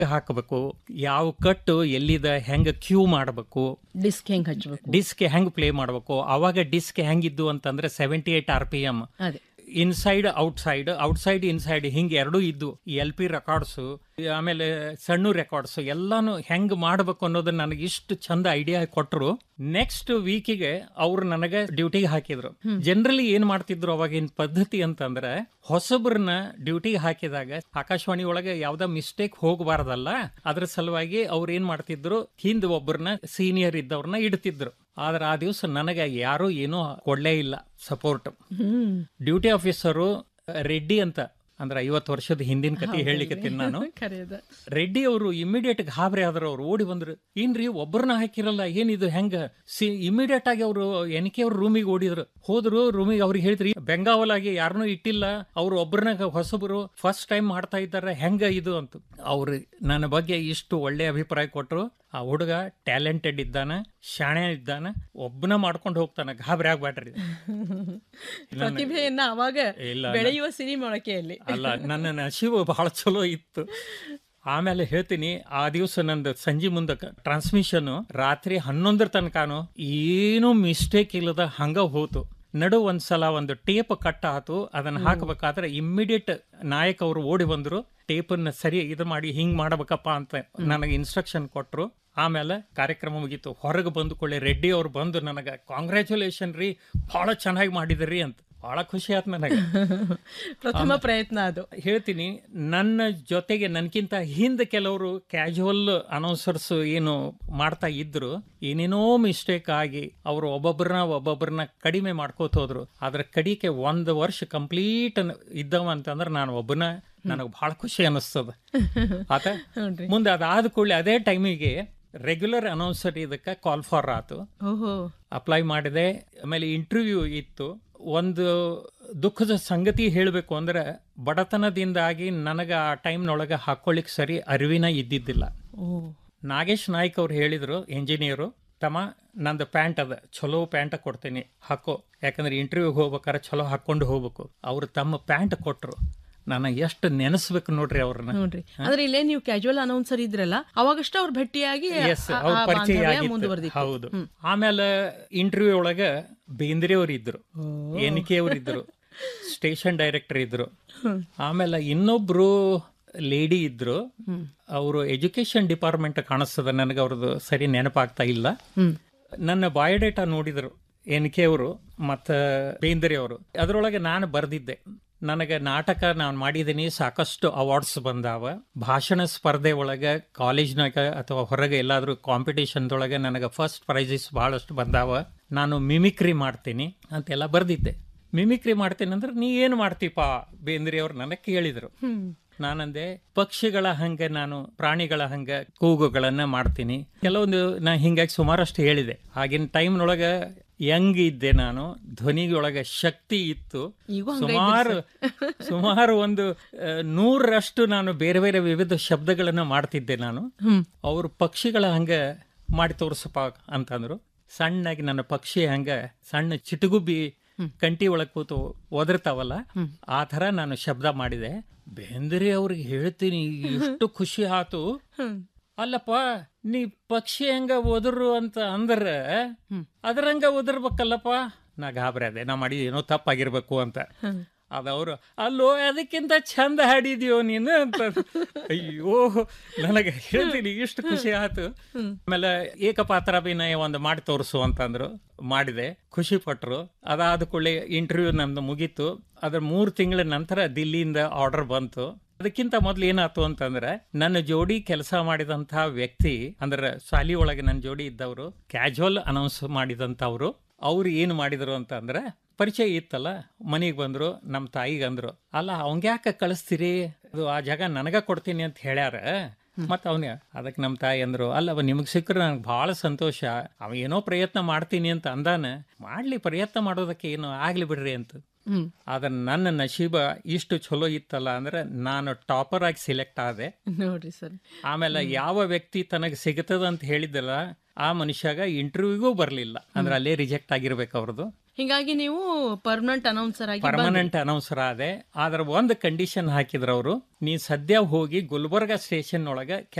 ಹಾಕಬೇಕು ಯಾವ ಕಟ್ಟು ಎಲ್ಲಿದ ಹೆಂಗ ಕ್ಯೂ ಮಾಡಬೇಕು ಡಿಸ್ಕ್ ಹೆಂಗ್ ಹಚ್ಬೇಕು ಡಿಸ್ಕ್ ಹೆಂಗ್ ಪ್ಲೇ ಮಾಡಬೇಕು ಅವಾಗ ಡಿಸ್ಕ್ ಹೆಂಗಿದ್ದು ಅಂತಂದ್ರೆ seventy eight R P M ಅದೇ ಇನ್ಸೈಡ್ ಔಟ್ಸೈಡ್ ಔಟ್ಸೈಡ್ ಇನ್ಸೈಡ್ ಹಿಂಗೆ ಎರಡೂ ಇದ್ದು ಎಲ್ ಪಿ ರೆಕಾರ್ಡ್ಸು ಆಮೇಲೆ ಸಣ್ಣ ರೆಕಾರ್ಡ್ಸ್ ಎಲ್ಲಾನು ಹೆಂಗ್ ಮಾಡ್ಬೇಕು ಅನ್ನೋದನ್ನ ನನಗೆ ಇಷ್ಟು ಚಂದ ಐಡಿಯಾ ಕೊಟ್ಟರು ನೆಕ್ಸ್ಟ್ ವೀಕಿಗೆ ಅವ್ರು ನನಗೆ ಡ್ಯೂಟಿಗೆ ಹಾಕಿದ್ರು ಜನರಲಿ ಏನ್ ಮಾಡ್ತಿದ್ರು ಅವಾಗಿನ ಪದ್ಧತಿ ಅಂತಂದ್ರೆ ಹೊಸಬ್ರನ್ನ ಡ್ಯೂಟಿಗೆ ಹಾಕಿದಾಗ ಆಕಾಶವಾಣಿ ಒಳಗೆ ಯಾವ್ದ ಮಿಸ್ಟೇಕ್ ಹೋಗಬಾರ್ದಲ್ಲ ಅದ್ರ ಸಲುವಾಗಿ ಅವ್ರು ಏನ್ ಮಾಡ್ತಿದ್ರು ಹಿಂದ್ ಒಬ್ಬರನ್ನ ಸೀನಿಯರ್ ಇದ್ದವ್ರನ್ನ ಇಡ್ತಿದ್ರು ಆದ್ರೆ ಆ ದಿವಸ ನನಗೆ ಯಾರು ಏನೂ ಕೊಡ್ಲೇ ಇಲ್ಲ ಸಪೋರ್ಟ್ ಹ್ಮ್ ಡ್ಯೂಟಿ ಆಫೀಸರು ರೆಡ್ಡಿ ಅಂತ ಅಂದ್ರೆ ಐವತ್ತು ವರ್ಷದ ಹಿಂದಿನ ಕತೆ ಹೇಳಲಿಕ್ಕೆ ನಾನು ಕರೆಯದ ರೆಡ್ಡಿ ಅವರು ಇಮಿಡಿಯೇಟ್ ಗಾಬರಿ ಆದ್ರು ಅವ್ರು ಓಡಿ ಬಂದ್ರು ಏನ್ರಿ ಒಬ್ಬರನ್ನ ಹಾಕಿರಲ್ಲ ಏನಿದು ಹೆಂಗ ಸಿ ಇಮಿಡಿಯೇಟ್ ಆಗಿ ಅವರು ಎನ್ ಕೆ ಅವ್ರ ರೂಮಿಗೆ ಓಡಿದ್ರು ಹೋದ್ರು ರೂಮಿಗೆ ಅವ್ರಿಗೆ ಹೇಳಿದ್ರಿ ಬೆಂಗಾವಲಾಗಿ ಯಾರನ್ನೂ ಇಟ್ಟಿಲ್ಲ ಅವ್ರು ಒಬ್ಬರನ್ನ ಹೊಸಬರು ಫಸ್ಟ್ ಟೈಮ್ ಮಾಡ್ತಾ ಇದ್ದಾರೆ ಹೆಂಗ ಇದು ಅಂತ ಅವ್ರು ನನ್ನ ಬಗ್ಗೆ ಇಷ್ಟು ಒಳ್ಳೆ ಅಭಿಪ್ರಾಯ ಕೊಟ್ರು ಆ ಹುಡುಗ ಟ್ಯಾಲೆಂಟೆಡ್ ಇದ್ದಾನ ಶಾಣೆ ಇದ್ದಾನ ಒಬ್ಬನ ಮಾಡ್ಕೊಂಡು ಹೋಗ್ತಾನ ಗಾಬರಿ ಆಗ್ಬೇಡ್ರಿ ಪ್ರತಿಭೆಯನ್ನ ಅವಾಗ ಇಲ್ಲ ಬೆಳೆಯುವ ಸಿರಿ ಮೊಳಕೆಯಲ್ಲಿ ಅಲ್ಲ ನನ್ನ ನಶೀಬು ಬಹಳ ಚಲೋ ಇತ್ತು ಆಮೇಲೆ ಹೇಳ್ತೀನಿ ಆ ದಿವಸ ನಂದು ಸಂಜೆ ಮುಂದಕ್ಕೆ ಟ್ರಾನ್ಸ್ಮಿಷನ್ ರಾತ್ರಿ ಹನ್ನೊಂದರ ತನಕನು ಏನೂ ಮಿಸ್ಟೇಕ್ ಇಲ್ಲದ ಹಂಗ ಹೋತು ನಡು ಒಂದ್ಸಲ ಒಂದು ಟೇಪ್ ಕಟ್ ಆತು ಅದನ್ನ ಹಾಕಬೇಕಾದ್ರೆ ಇಮ್ಮಿಡಿಯೇಟ್ ನಾಯಕ್ ಅವರು ಓಡಿ ಬಂದ್ರು ಟೇಪನ್ನ ಸರಿ ಇದು ಮಾಡಿ ಹಿಂಗ್ ಮಾಡಬೇಕಪ್ಪ ಅಂತ ನನಗೆ ಇನ್ಸ್ಟ್ರಕ್ಷನ್ ಕೊಟ್ರು ಆಮೇಲೆ ಕಾರ್ಯಕ್ರಮ ಮುಗೀತು ಹೊರಗೆ ಬಂದು ಕೊಳ್ಳಿ ರೆಡ್ಡಿ ಅವ್ರು ಬಂದು ನನಗೆ ಕಾಂಗ್ರ್ಯಾಚುಲೇಷನ್ ರೀ ಬಹಳ ಚೆನ್ನಾಗಿ ಮಾಡಿದ್ರಿ ಅಂತ ಬಹಳ ಖುಷಿ ಆಯ್ತು ನನಗೆ ಪ್ರಥಮ ಪ್ರಯತ್ನ ಅದು ಹೇಳ್ತೀನಿ ನನ್ನ ಜೊತೆಗೆ ನನ್ಕಿಂತ ಹಿಂದೆ ಕೆಲವರು ಕ್ಯಾಶುವಲ್ ಅನೌನ್ಸರ್ಸ್ ಏನು ಮಾಡ್ತಾ ಇದ್ರು ಏನೇನೋ ಮಿಸ್ಟೇಕ್ ಆಗಿ ಅವರು ಒಬ್ಬೊಬ್ಬರನ್ನ ಒಬ್ಬೊಬ್ಬರನ್ನ ಕಡಿಮೆ ಮಾಡ್ಕೋತ ಹೋದ್ರು ಆದ್ರೆ ಕಡಿಕೆ ಒಂದು ವರ್ಷ ಕಂಪ್ಲೀಟ್ ಇದ್ದವ ಅಂತಂದ್ರೆ ನಾನು ಒಬ್ಬನ ನನಗೆ ಬಹಳ ಖುಷಿ ಅನಿಸ್ತದ ಆತ ನೋಡ್ರಿ ಮುಂದೆ ಅದಾದ ಕೂಡಲೇ ಅದೇ ಟೈಮಿಗೆ ರೆಗ್ಯುಲರ್ ಅನೌನ್ಸರ್ ಇದಕ್ಕೆ ಕಾಲ್ ಫಾರ್ ಆತು ಓಹೋ ಅಪ್ಲೈ ಮಾಡಿದೆ ಆಮೇಲೆ ಇಂಟರ್ವ್ಯೂ ಇತ್ತು ಒಂದು ದುಃಖದ ಸಂಗತಿ ಹೇಳಬೇಕು ಅಂದ್ರೆ ಬಡತನದಿಂದಾಗಿ ನನಗೆ ಆ ಟೈಮ್ನೊಳಗೆ ಹಾಕೊಳ್ಳಿಕ್ ಸರಿ ಅರಿವಿನ ಇದ್ದಿದ್ದಿಲ್ಲ ಓ ನಾಗೇಶ್ ನಾಯ್ಕ್ ಅವ್ರು ಹೇಳಿದ್ರು ಇಂಜಿನಿಯರು ತಮ್ಮ ನಂದು ಪ್ಯಾಂಟ್ ಅದ ಚಲೋ ಪ್ಯಾಂಟ್ ಕೊಡ್ತೀನಿ ಹಾಕೋ ಯಾಕಂದ್ರೆ ಇಂಟರ್ವ್ಯೂಗೆ ಹೋಗ್ಬೇಕಾದ್ರೆ ಚಲೋ ಹಾಕೊಂಡು ಹೋಗ್ಬೇಕು ಅವ್ರು ತಮ್ಮ ಪ್ಯಾಂಟ್ ಕೊಟ್ರು ನಾನು ಎಷ್ಟು ನೆನೆಸ್ಬೇಕು ನೋಡ್ರಿ ಅವ್ರನ್ನ ನೋಡ್ರಿ ಅಂದ್ರೆ ಇಲ್ಲೇ ನೀವು ಕ್ಯಾಶುವಲ್ ಅನೌನ್ಸರ್ ಇದ್ರಲ್ಲ ಅವಾಗಷ್ಟ ಅವ್ರು ಭೇಟಿಯಾಗಿ ಎಸ್ ಆ- ಅವ್ರ ಆ ಪರಿಚಯ ಬಾಂಧವ್ಯ ಆಗಿತ್ತು ಮುಂದುವರೆದಿತ್ತು ಹೌದು ಆಮೇಲೆ ಇಂಟರ್ವ್ಯೂ ಒಳಗ ಬೇಂದ್ರೆ ಅವ್ರು ಇದ್ರು ಎನ್ ಕೆ ಅವ್ರು ಇದ್ರು ಸ್ಟೇಷನ್ ಡೈರೆಕ್ಟರ್ ಇದ್ರು ಆಮೇಲೆ ಇನ್ನೊಬ್ರು ಲೇಡಿ ಇದ್ರು ಅವರು ಎಜುಕೇಶನ್ ಡಿಪಾರ್ಟ್ಮೆಂಟ್ ಕಾಣಿಸ್ತದ ನನಗೆ ಅವ್ರದ್ದು ಸರಿ ನೆನಪಾಗ್ತಾ ಇಲ್ಲ ಹ್ಮ್ ನನ್ನ ಬಯೋಡೇಟಾ ನೋಡಿದ್ರು ಎನ್ ಕೆ ಅವರು ಮತ್ತು ಬೇಂದ್ರೆ ಅವರು ಅದರೊಳಗೆ ನಾನು ಬರೆದಿದ್ದೆ ನನಗೆ ನಾಟಕ ನಾನು ಮಾಡಿದ್ದೀನಿ ಸಾಕಷ್ಟು ಅವಾರ್ಡ್ಸ್ ಬಂದಾವ ಭಾಷಣ ಸ್ಪರ್ಧೆ ಒಳಗೆ ಕಾಲೇಜ್ನಾಗ ಅಥವಾ ಹೊರಗೆ ಎಲ್ಲಾದರೂ ಕಾಂಪಿಟೇಷನ್ದೊಳಗೆ ನನಗೆ ಫಸ್ಟ್ ಪ್ರೈಸಸ್ ಭಾಳಷ್ಟು ಬಂದಾವ ನಾನು ಮಿಮಿಕ್ರಿ ಮಾಡ್ತೀನಿ ಅಂತೆಲ್ಲ ಬರೆದಿದ್ದೆ ಮಿಮಿಕ್ರಿ ಮಾಡ್ತೀನಿ ಅಂದ್ರೆ ನೀ ಏನು ಮಾಡ್ತೀಪ ಬೇಂದ್ರೆ ಅವ್ರು ನನಗೆ ಕೇಳಿದರು ಹ್ಮ್ ನಾನಂದೆ ಪಕ್ಷಿಗಳ ಹಂಗೆ ನಾನು ಪ್ರಾಣಿಗಳ ಹಂಗೆ ಕೂಗುಗಳನ್ನ ಮಾಡ್ತೀನಿ ಕೆಲವೊಂದು ನಾ ಹಿಂಗಾಗಿ ಸುಮಾರಷ್ಟು ಹೇಳಿದೆ ಆಗಿನ ಟೈಮ್ನೊಳಗ ಯಂಗ್ ಇದ್ದೆ ನಾನು ಧ್ವನಿಯೊಳಗೆ ಶಕ್ತಿ ಇತ್ತು ಈಗೂ ಹಂಗ ಸುಮಾರು ಸುಮಾರು ಒಂದು ಆ, ನೂರರಷ್ಟು ನಾನು ಬೇರೆ ಬೇರೆ ವಿವಿಧ ಶಬ್ದಗಳನ್ನ ಮಾಡ್ತಿದ್ದೆ ನಾನು ಹ್ಮ್ ಅವರು ಪಕ್ಷಿಗಳ ಹಂಗ ಮಾಡಿ ತೋರ್ಸಪ್ಪ ಅಂತಂದ್ರು ಸಣ್ಣಾಗಿ ನನ್ನ ಪಕ್ಷಿ ಹಂಗ ಸಣ್ಣ ಚಿಟುಗುಬ್ಬಿ ಕಂಟಿ ಒಳಗ್ ಕೂತು ಒದರ್ತಾವಲ್ಲ ಆ ಥರ ನಾನು ಶಬ್ದ ಮಾಡಿದೆ ಬೇಂದ್ರೆ ಅವ್ರಿಗೆ ಹೇಳ್ತೀನಿ ಎಷ್ಟು ಖುಷಿ ಆತು ಹ್ಮ್ ಅಲ್ಲಪ್ಪ ನೀ ಪಕ್ಷಿ ಹಂಗ ಒದರು ಅಂತ ಅಂದ್ರ ಅದ್ರಂಗ ಒದರ್ಬೇಕಲ್ಲಪ್ಪ ನಾ ಗಾಬರಿ ಅದೆ ನಾ ಮಾಡಿದ ಏನೋ ತಪ್ಪಾಗಿರ್ಬೇಕು ಅಂತ ಅದವರು ಅಲ್ಲೋ ಅದಕ್ಕಿಂತ ಚಂದ ಹಾಡಿದ್ಯೋ ನೀನು ಅಂತ ಅಯ್ಯೋ ನನಗೆ ಹೇಳ್ತೀನಿ ಇಷ್ಟು ಖುಷಿ ಆಯ್ತು ಆಮೇಲೆ ಏಕಪಾತ್ರಾಭಿನಯ ಒಂದು ಮಾಡಿ ತೋರಿಸು ಅಂತಂದ್ರು ಮಾಡಿದೆ ಖುಷಿ ಪಟ್ರು ಅದಾದ ಕೂಡಲೇ ಇಂಟರ್ವ್ಯೂ ನಮ್ದು ಮುಗೀತು ಅದ್ರ ಮೂರು ತಿಂಗಳ ನಂತರ ದಿಲ್ಲಿಯಿಂದ ಆರ್ಡರ್ ಬಂತು ಅದಕ್ಕಿಂತ ಮೊದ್ಲು ಏನಾಯ್ತು ಅಂತಂದ್ರೆ ನನ್ನ ಜೋಡಿ ಕೆಲಸ ಮಾಡಿದಂತಹ ವ್ಯಕ್ತಿ ಅಂದ್ರೆ ಶಾಲಿ ಒಳಗೆ ನನ್ನ ಜೋಡಿ ಇದ್ದವರು ಕ್ಯಾಜುವಲ್ ಅನೌನ್ಸ್ ಮಾಡಿದಂಥವ್ರು ಅವ್ರು ಏನು ಮಾಡಿದ್ರು ಅಂತಂದ್ರೆ ಪರಿಚಯ ಇತ್ತಲ್ಲ ಮನೆಗೆ ಬಂದ್ರು ನಮ್ಮ ತಾಯಿಗೆ ಅಂದ್ರು ಅಲ್ಲ ಅವಂಗ ಯಾಕೆ ಕಳಿಸ್ತೀರಿ ಅದು ಆ ಜಾಗ ನನಗ ಕೊಡ್ತೀನಿ ಅಂತ ಹೇಳ್ಯಾರ ಮತ್ತ ಅವನ ಅದಕ್ಕೆ ನಮ್ಮ ತಾಯಿ ಅಂದ್ರು ಅಲ್ಲವ ನಿಮಗೆ ಸಿಕ್ಕರೆ ನನಗೆ ಭಾಳ ಸಂತೋಷ ಅವ ಏನೋ ಪ್ರಯತ್ನ ಮಾಡ್ತೀನಿ ಅಂತ ಅಂದಾನ ಮಾಡ್ಲಿ ಪ್ರಯತ್ನ ಮಾಡೋದಕ್ಕೆ ಏನು ಆಗ್ಲಿ ಬಿಡ್ರಿ ಅಂತ ಹ್ಮ್ ಆದ್ರೆ ನನ್ನ ನಶೀಬ ಇಷ್ಟು ಚಲೋ ಇತ್ತಲ್ಲ ಅಂದ್ರೆ ನಾನು ಟಾಪರ್ ಆಗಿ ಸಿಲೆಕ್ಟ್ ಆದೆ ನೋಡ್ರಿ ಸರ್ ಆಮೇಲೆ ಯಾವ ವ್ಯಕ್ತಿ ತನಗೆ ಸಿಗುತ್ತದ ಅಂತ ಹೇಳಿದ್ದಲ್ಲ ಆ ಮನುಷ್ಯಾಗ ಇಂಟರ್ವ್ಯೂಗೂ ಬರಲಿಲ್ಲ ಅಂದ್ರೆ ಅಲ್ಲೇ ರಿಜೆಕ್ಟ್ ಆಗಿರ್ಬೇಕು ಅವ್ರದ್ದು ಹಿಂಗಾಗಿ ನೀವು ಪರ್ಮನೆಂಟ್ ಅನೌನ್ಸರ್ ಆಗಿ ಪರ್ಮನೆಂಟ್ ಅನೌನ್ಸರ್ ಆದೆ ಆದ್ರೆ ಒಂದು ಕಂಡೀಷನ್ ಹಾಕಿದ್ರು ಅವರು ನೀ ಸದ್ಯ ಹೋಗಿ ಗುಲ್ಬರ್ಗ ಸ್ಟೇಷನ್ ಒಳಗ